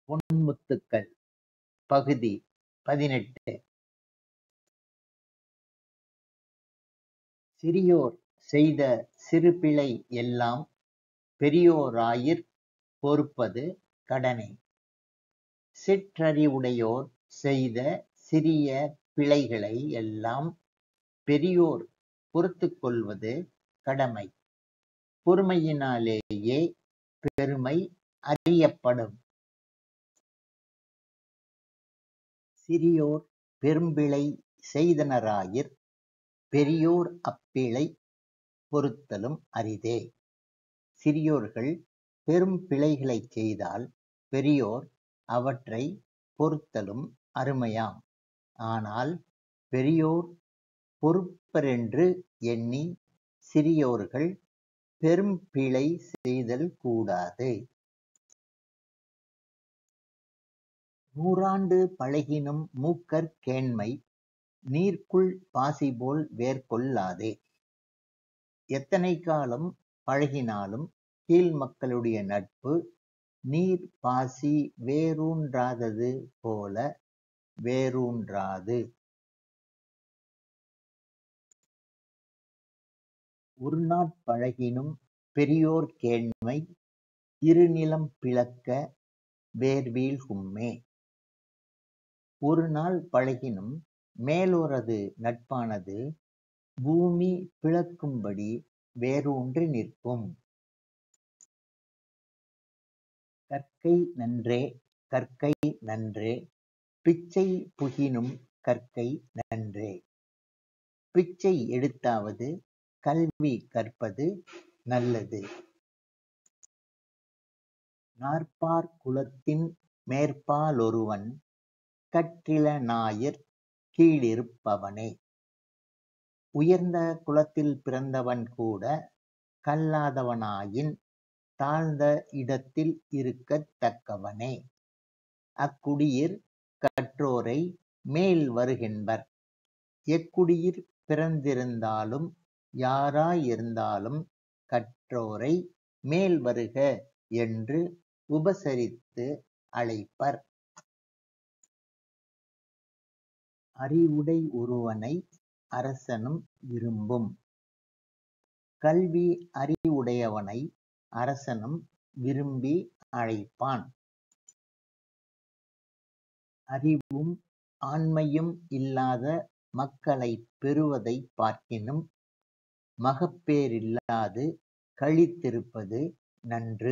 பொன்முத்துக்கள் பகுதி பதினெட்டு சிறியோர் செய்த சிறுபிழை எல்லாம் பெரியோராயிற் பொறுப்பது கடனே சிற்றறிவுடையோர் செய்த சிறிய பிழைகளை எல்லாம் பெரியோர் பொறுத்துக் கொள்வது கடமை பொறுமையினாலேயே பெருமை அறியப்படும் சிறியோர் பெரும்பிழை செய்தனராயிற் பெரியோர் அப்பிழை பொறுத்தலும் அரிதே சிறியோர்கள் பெரும் பிழைகளைச் செய்தால் பெரியோர் அவற்றை பொறுத்தலும் அருமையாம் ஆனால் பெரியோர் பொறுப்பரென்று எண்ணி சிறியோர்கள் பெரும் பிழை செய்தல் கூடாது நூறாண்டு பழகினும் மூக்கற் கேண்மை நீர்க்குள் பாசிபோல் வேர்கொள்ளாதே எத்தனை காலம் பழகினாலும் கீழ் மக்களுடைய நட்பு நீர் பாசி வேரூன்றாதது போல வேரூன்றாது ஒருநாட் பழகினும் பெரியோர் கேண்மை இருநிலம் பிளக்க வேர்வீழ்கும்மே ஒரு நாள் பழகினும் மேலோரது நட்பானது பூமி பிளக்கும்படி வேரூன்றி நிற்கும் கற்கை நன்றே கற்கை நன்றே பிச்சை புகினும் கற்கை நன்றே பிச்சை எடுத்தாவது கல்வி கற்பது நல்லது நாற்பார் குலத்தின் மேற்பாலொருவன் கற்றிலனாயிற் கீழிருப்பவனே உயர்ந்த குலத்தில் பிறந்தவன் கூட கல்லாதவனாயின் தாழ்ந்த இடத்தில் இருக்கத் தக்கவனே அக்குடியிற் கற்றோரை மேல் வருகென்பர் எக்குடியிற் பிறந்திருந்தாலும் யாராயிருந்தாலும் கற்றோரை மேல் வருக என்று உபசரித்து அழைப்பர் அறிவுடை ஒருவனை அரசனும் விரும்பும் கல்வி அறிவுடையவனை அரசனும் விரும்பி அழைப்பான் அறிவும் ஆண்மையும் இல்லாத மக்களைப் பெறுவதைப் பார்க்கினும் மகப்பேறில்லாது களித்திருப்பது நன்று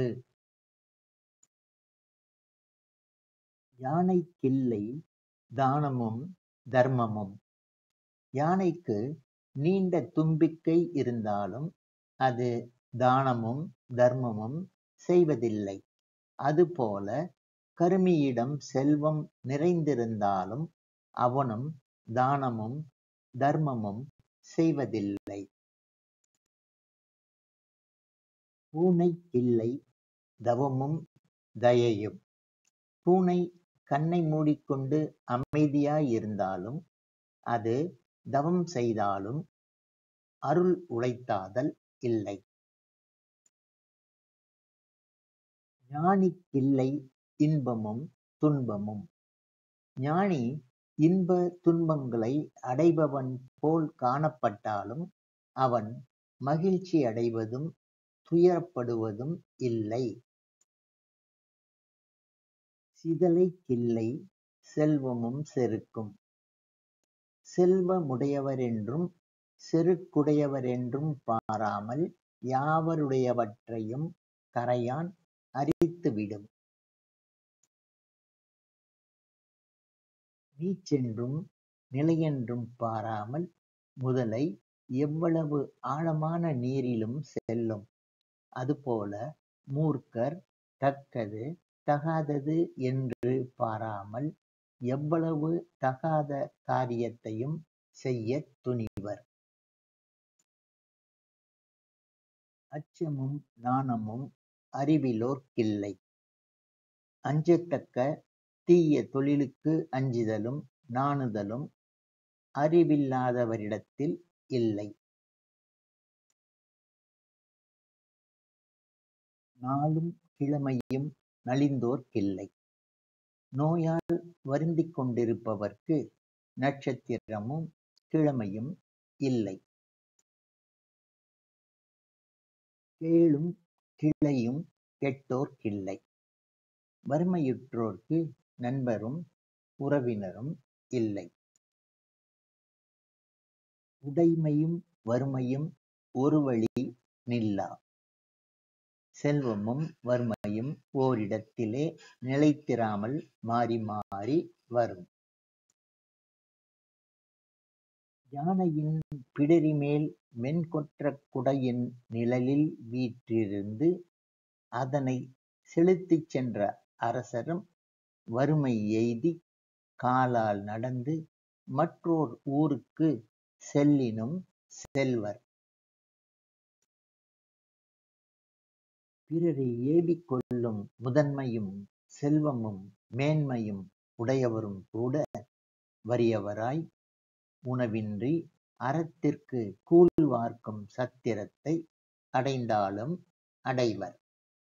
யானைக்கில்லை தானமும் தர்மமும் யானைக்கு நீண்ட தும்பிக்கை இருந்தாலும் அது தானமும் தர்மமும் செய்வதில்லை அதுபோல கருமியிடம் செல்வம் நிறைந்திருந்தாலும் அவனும் தானமும் தர்மமும் செய்வதில்லை பூனைக்கில்லை தவமும் தயையும் பூனை கண்ணை மூடிக்கொண்டு அமைதியாயிருந்தாலும் அது தவம் செய்தாலும் அருள் உழைத்தாதல் இல்லை ஞானிக்கில்லை இன்பமும் துன்பமும் ஞானி இன்ப துன்பங்களை அடைபவன் போல் காணப்பட்டாலும் அவன் மகிழ்ச்சி அடைவதும் துயரப்படுவதும் இல்லை சிதலைக்கில்லை செல்வமும் செருக்கும் செல்வமுடையவரென்றும் செருக்குடையவரென்றும் பாராமல் யாவருடையவற்றையும் கரையான் அரித்துவிடும் நீச்சென்றும் நிலையென்றும் பாராமல் முதலை எவ்வளவு ஆழமான நீரிலும் செல்லும் அதுபோல மூர்க்கர் தக்கது தகாதது என்று பாராமல் எவ்வளவு தகாத காரியத்தையும் செய்யத் துணிவர் அச்சமும் நாணமும் அறிவிலோர்க்கில்லை அஞ்சத்தக்க தீய தொழிலுக்கு அஞ்சுதலும் நாணுதலும் அறிவில்லாதவரிடத்தில் இல்லை நாளும் கிழமையும் நலிந்தோர்க்கில்லை நோயால் வருந்திக் கொண்டிருப்பவர்க்கு நட்சத்திரமும் கிழமையும் இல்லை. கேளும் கிளையும் கெட்டோர்க்கில்லை. வறுமையுற்றோர்க்கு நண்பரும் உறவினரும் இல்லை. உடைமையும் வறுமையும் ஒருவழி நில்லா. செல்வமும் வறுமையும் ஓரிடத்திலே நிலைத்திராமல் மாறி மாறி வரும். யானையின் பிடரிமேல் மென்கொற்றக் குடையின் நிழலில் வீற்றிருந்து அதனைச் செலுத்திச் சென்ற அரசரும் வறுமை எய்திக் காலால் நடந்து மற்றோர் ஊருக்குச் செல்லினும் செல்வர். பிறரை ஏவிக் கொள்ளும் முதன்மையும் செல்வமும் மேன்மையும் உடையவரும்கூட வறியவராய் உணவின்றி அறத்திற்குக் கூழ் வார்க்கும் சத்திரத்தை அடைந்தாலும் அடைவர்.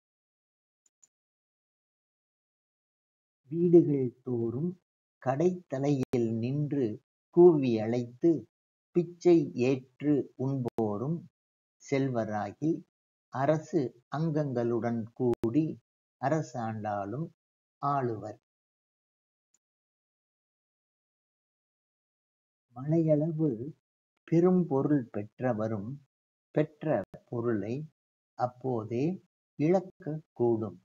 வீடுகள் தோறும் கடைத்தலையில் நின்று கூவியழைத்துப் பிச்சை ஏற்று உண்போரும் செல்வராகி அரசு அங்கங்களுடன் கூடி அரசாண்டாலும் ஆளுவர். மலையளவு பெரும்பொருள் பெற்றவரும் பெற்ற பொருளை அப்போதே இழக்கக் கூடும்.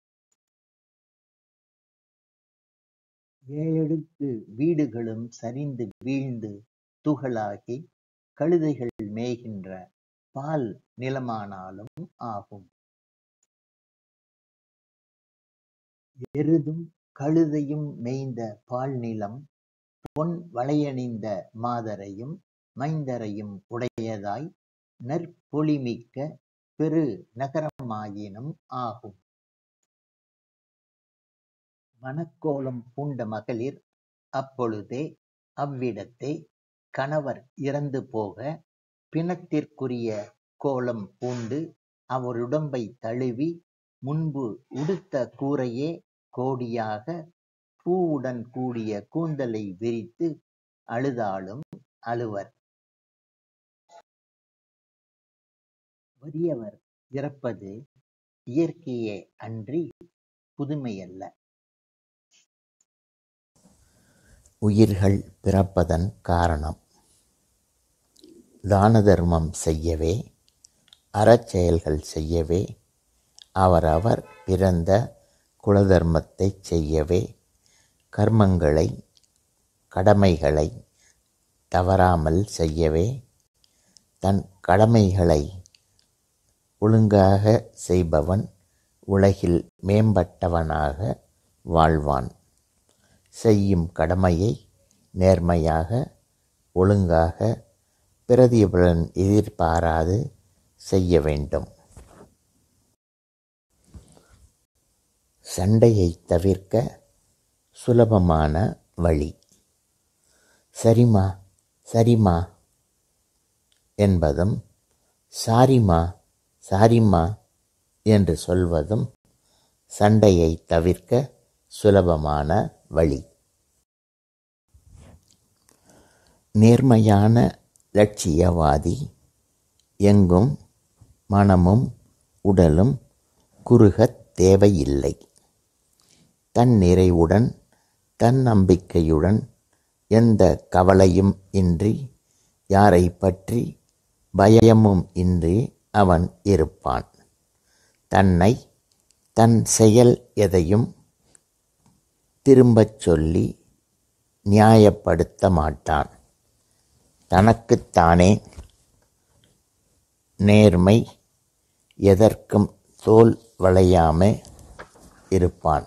ஏழடுக்கு வீடுகளும் சரிந்து வீழ்ந்து துகளாகிக் கழுதைகள் மேய்கின்ற பால் நிலமானாலும் ஆகும். எருதும் கழுதையும் மேய்ந்த பால்நிலம் பொன் வளையணிந்த மாதரையும் மைந்தரையும் உடையதாய் நற்பொலிமிக்க பெரு நகரமாயினும் ஆகும். மணக்கோலம் பூண்ட மகளிர் அப்பொழுதே அவ்விடத்தே கணவர் இறந்து போக பிணத்திற்குரிய கோலம் பூண்டு அவருடம்பைத் தழுவி முன்பு உடுத்த கூரையே கோடியாகப் பூவுடன் கூடிய கூந்தலை விரித்து அழுதாலும் அழுவர். வறியவர் இறப்பது இயற்கையே அன்றிப் புதுமையல்ல. உயிர்கள் பிறப்பதன் காரணம் தான தர்மம் செய்யவே அறச்செயல்கள் செய்யவே அவரவர் பிறந்த குலதர்மத்தைச் செய்யவே கர்மங்களை கடமைகளைத் தவறாமல் செய்யவே தன் கடமைகளை ஒழுங்காகச் செய்பவன் உலகில் மேம்பட்டவனாக வாழ்வான். செய்யும் கடமையை நேர்மையாக ஒழுங்காக பிரதிபலன் எதிர்பாராது செய்ய வேண்டும். சண்டையைத் தவிர்க்க சுலபமான வழி சரிமா சரிமா என்பதும் சாரிமா சாரிமா என்று சொல்வதும் சண்டையைத் தவிர்க்க சுலபமான வழி. நேர்மையான லட்சியவாதி எங்கும் மனமும் உடலும் குறுகத் தேவையில்லை. தன்னிறைவுடன் தன்னம்பிக்கையுடன் எந்தக் கவலையும் இன்றி யாரைப்பற்றிப் பயமும் இன்றி அவன் இருப்பான். தன்னைத் தன் செயல் எதையும் திரும்பச் சொல்லி நியாயப்படுத்த மாட்டான். தனக்குத் தானே நேர்மை எதற்கும் தோள் வளையாமே இருப்பான்.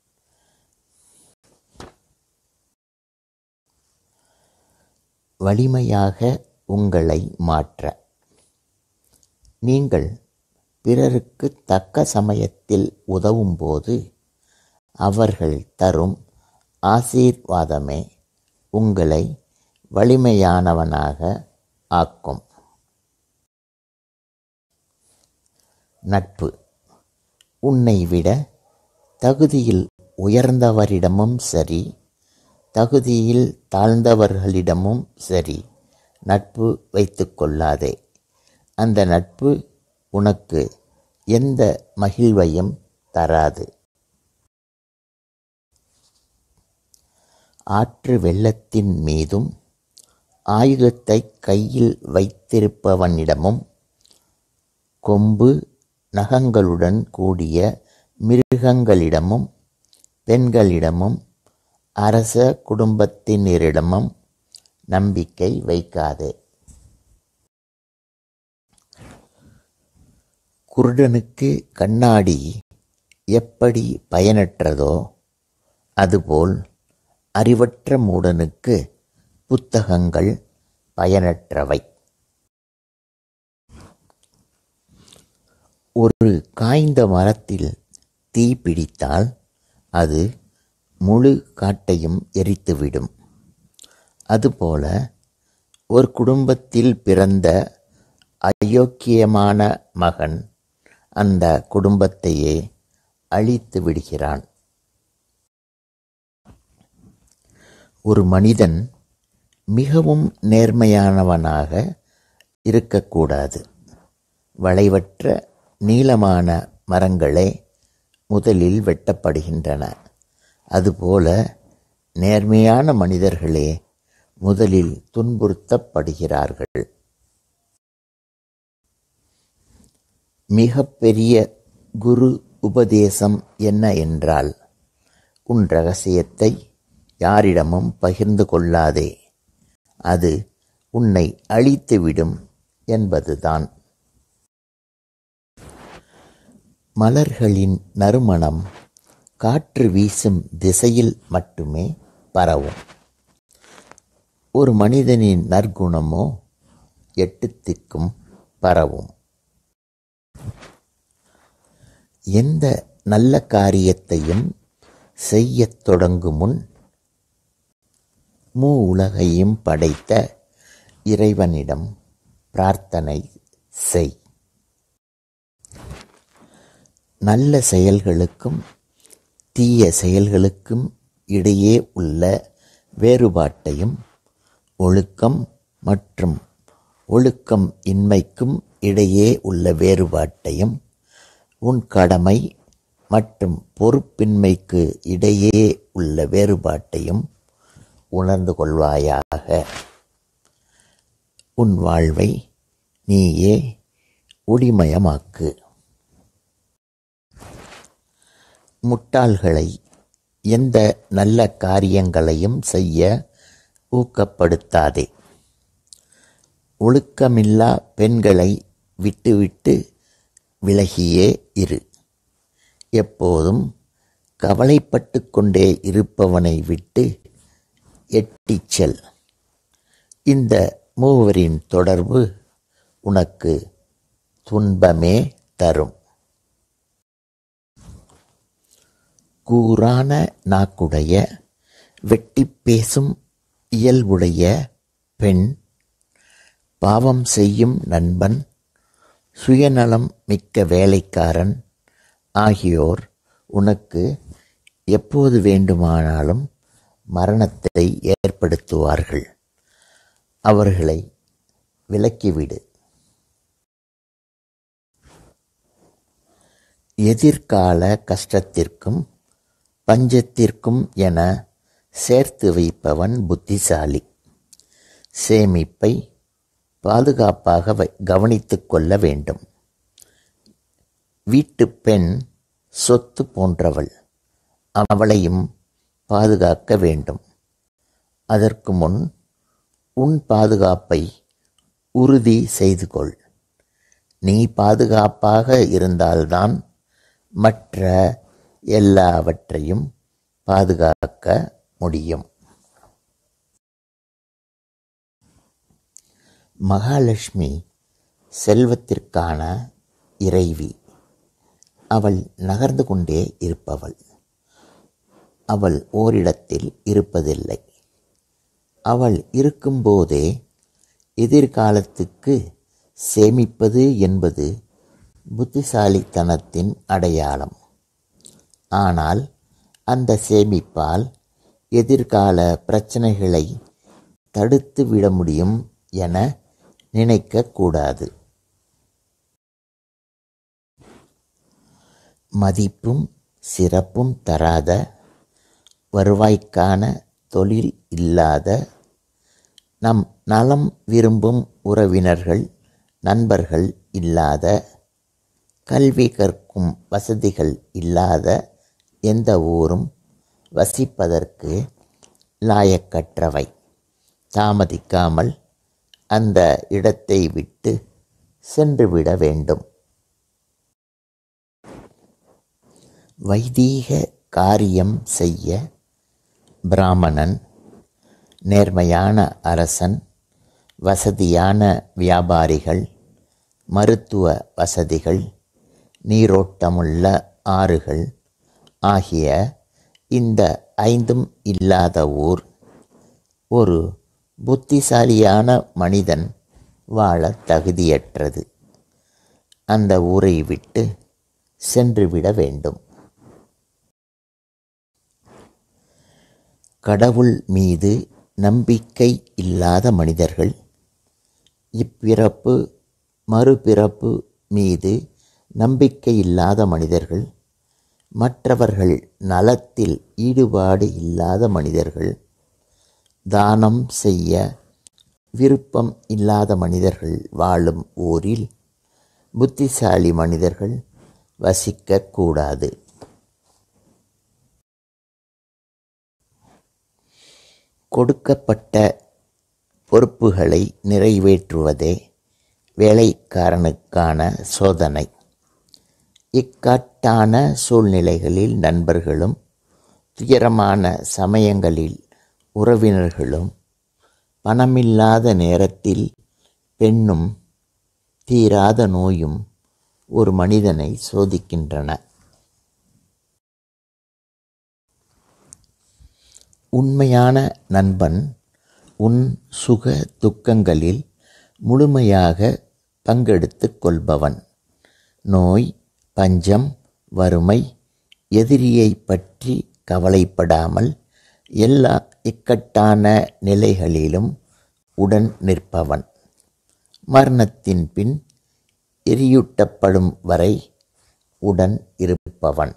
வலிமையாக உங்களை மாற்ற நீங்கள் பிறருக்குத் தக்க சமயத்தில் உதவும்போது அவர்கள் தரும் ஆசீர்வாதமே உங்களை வலிமையானவனாக ஆக்கும். நட்பு உன்னைவிட தகுதியில் உயர்ந்தவரிடமும் சரி தகுதியில் தாழ்ந்தவர்களிடமும் சரி நட்பு வைத்துக் கொள்ளாதே அந்த நட்பு உனக்கு எந்த மகிழ்வையும் தராது ஆற்று வெள்ளத்தின் மீதும் ஆயுதத்தை கையில் வைத்திருப்பவனிடமும் கொம்பு நகங்களுடன் கூடிய மிருகங்களிடமும் பெண்களிடமும் அரச குடும்பத்தினரிடமும் நம்பிக்கை வைக்காதே குருடனுக்கு கண்ணாடி எப்படி பயனற்றதோ அதுபோல் அறிவற்ற மூடனுக்கு புத்தகங்கள் பயனற்றவை ஒரு காய்ந்த மரத்தில் தீ பிடித்தால் அது முழு காட்டையும் எரித்துவிடும் அதுபோல ஒரு குடும்பத்தில் பிறந்த அயோக்கியமான மகன் அந்த குடும்பத்தையே அழித்து விடுகிறான் ஒரு மனிதன் மிகவும் நேர்மையானவனாக இருக்கக்கூடாது வளைவற்ற நீளமான மரங்களே முதலில் வெட்டப்படுகின்றன அதுபோல நேர்மையான மனிதர்களே முதலில் துன்புறுத்தப்படுகிறார்கள் மிகப்பெரிய குரு உபதேசம் என்ன என்றால் உன் ரகசியத்தை யாரிடமும் பகிர்ந்து கொள்ளாதே அது உன்னை அழித்துவிடும் என்பதுதான் மலர்களின் நறுமணம் காற்று வீசும் திசையில் மட்டுமே பரவும் ஒரு மனிதனின் நற்குணமோ எட்டு திக்கும் பரவும் எந்த நல்ல காரியத்தையும் செய்யத் தொடங்கும் முன் மூ உலகையும் படைத்த இறைவனிடம் பிரார்த்தனை செய் நல்ல செயல்களுக்கும் தீய செயல்களுக்கும் இடையே உள்ள வேறுபாட்டையும் ஒழுக்கம் மற்றும் ஒழுக்கம் இன்மைக்கும் இடையே உள்ள வேறுபாட்டையும் உன் கடமை மற்றும் பொறுப்பின்மைக்கு இடையே உள்ள வேறுபாட்டையும் உணர்ந்து கொள்வாயாக உன் வாழ்வை நீயே ஒளிமயமாக்கு முட்டாள்களை எந்த நல்ல காரியங்களையும் செய்ய ஊக்கப்படுத்தாதே ஒழுக்கமில்லா பெண்களை விட்டுவிட்டு விலகியே இரு எப்போதும் கவலைப்பட்டு கொண்டே இருப்பவனை விட்டு எட்டிச் செல் இந்த மூவரின் தொடர்பு உனக்கு துன்பமே தரும் கூரான நாக்குடைய வெட்டிப் பேசும் இயல்புடைய பெண் பாவம் செய்யும் நண்பன் சுயநலம் மிக்க வேலைக்காரன் ஆகியோர் உனக்கு எப்போது வேண்டுமானாலும் மரணத்தை ஏற்படுத்துவார்கள் அவர்களை விலக்கிவிடு எதிர்கால கஷ்டத்திற்கும் பஞ்சத்திற்கும் என சேர்த்து வைப்பவன் புத்திசாலி சேமிப்பை பாதுகாப்பாக வை கவனித்துக் கொள்ள வேண்டும் வீட்டுப் பெண் சொத்து போன்றவள் அவளையும் பாதுகாக்க வேண்டும் அதற்கு முன் உன் பாதுகாப்பை உறுதி செய்து கொள் நீ பாதுகாப்பாக இருந்தால்தான் மற்ற எல்லாவற்றையும் பாதுகாக்க முடியும் மகாலட்சுமி செல்வத்திற்கான இறைவி அவள் நகர்ந்து கொண்டே இருப்பவள் அவள் ஓரிடத்தில் இருப்பதில்லை அவள் இருக்கும்போதே எதிர்காலத்துக்கு சேமிப்பது என்பது புத்திசாலித்தனத்தின் அடையாளம் ஆனால் அந்த சேமிப்பால் எதிர்கால பிரச்சனைகளை தடுத்து விட முடியும் என நினைக்கக்கூடாது மதிப்பும் சிறப்பும் தராத வருவாய்க்கான தொழில் இல்லாத நம் நலம் விரும்பும் உறவினர்கள் நண்பர்கள் இல்லாத கல்வி கற்கும் வசதிகள் இல்லாத எந்த ஊரும் வசிப்பதற்கு லாயக்கற்றவை தாமதிக்காமல் அந்த இடத்தை விட்டு சென்றுவிட வேண்டும் வைதீக காரியம் செய்ய பிராமணன் நேர்மையான அரசன் வசதியான வியாபாரிகள் மருத்துவ வசதிகள் நீரோட்டமுள்ள ஆறுகள் ஆகிய இந்த ஐந்தும் இல்லாத ஊர் ஒரு புத்திசாலியான மனிதன் வாழ தகுதியற்றது அந்த ஊரை விட்டு சென்றுவிட வேண்டும் கடவுள் மீது நம்பிக்கை இல்லாத மனிதர்கள் இப்பிறப்பு மறுபிறப்பு மீது நம்பிக்கை இல்லாத மனிதர்கள் மற்றவர்கள் நலத்தில் ஈடுபாடு இல்லாத மனிதர்கள் தானம் செய்ய விருப்பம் இல்லாத மனிதர்கள் வாழும் ஊரில் புத்திசாலி மனிதர்கள் வசிக்கக்கூடாது கொடுக்கப்பட்ட பொறுப்புகளை நிறைவேற்றுவதே வேலைக்காரனுக்கான சோதனை இக்கட்டான சூழ்நிலைகளில் நண்பர்களும் துயரமான சமயங்களில் உறவினர்களும் பணமில்லாத நேரத்தில் பெண்ணும் தீராத நோயும் ஒரு மனிதனை சோதிக்கின்றன உண்மையான நண்பன் உன் சுக துக்கங்களில் முழுமையாக பங்கெடுத்துக் கொள்பவன் நோய் பஞ்சம் வறுமை எதிரியை பற்றி கவலைப்படாமல் எல்லா இக்கட்டான நிலைகளிலும் உடன் நிற்பவன் மரணத்தின் பின் எரியூட்டப்படும் வரை உடன் இருப்பவன்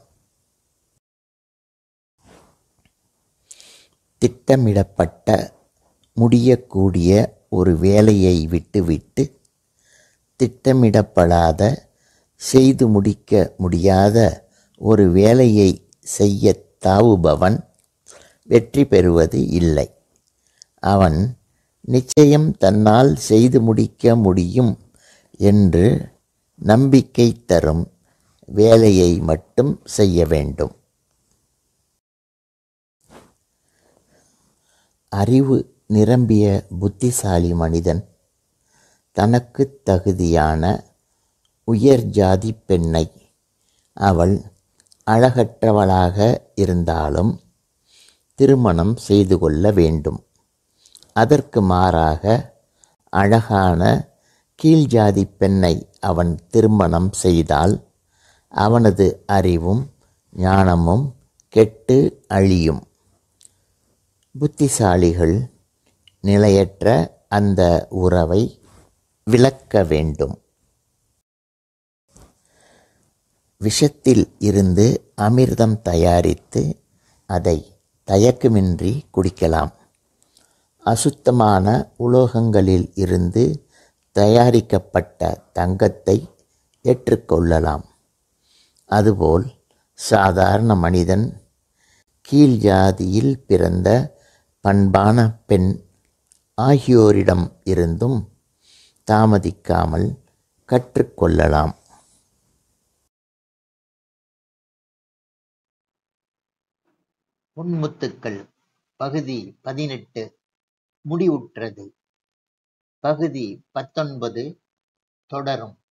திட்டமிடப்பட்ட முடியக்கூடிய ஒரு வேலையை விட்டுவிட்டு திட்டமிடப்படாத செய்து முடிக்க முடியாத ஒரு வேலையை செய்ய தாவுபவன் வெற்றி பெறுவது இல்லை அவன் நிச்சயம் தன்னால் செய்து முடிக்க முடியும் என்று நம்பிக்கை தரும் வேலையை மட்டும் செய்ய வேண்டும் அறிவு நிரம்பிய புத்திசாலி மனிதன் தனக்கு தகுதியான உயர் ஜாதி பெண்ணை அவள் அழகற்றவளாக இருந்தாலும் திருமணம் செய்து கொள்ள வேண்டும் அதற்கு மாறாக அழகான கீழ்ஜாதி பெண்ணை அவன் திருமணம் செய்தால் அவனது அறிவும் ஞானமும் கெட்டு அழியும் புத்திசாலிகள் நிலையற்ற அந்த உறவை விளக்க வேண்டும் விஷத்தில் இருந்து அமிர்தம் தயாரித்து அதை தயக்கமின்றி குடிக்கலாம் அசுத்தமான உலோகங்களில் இருந்து தயாரிக்கப்பட்ட தங்கத்தை ஏற்றுக்கொள்ளலாம் அதுபோல் சாதாரண மனிதன் கீழ் ஜாதியில் பிறந்த பண்பான பெண் ஆகியோரிடம் இருந்தும் தாமதிக்காமல் கற்றுக்கொள்ளலாம் பொன்முத்துக்கள் பகுதி பதினெட்டு முடிவுற்றது பகுதி பத்தொன்பது தொடரும்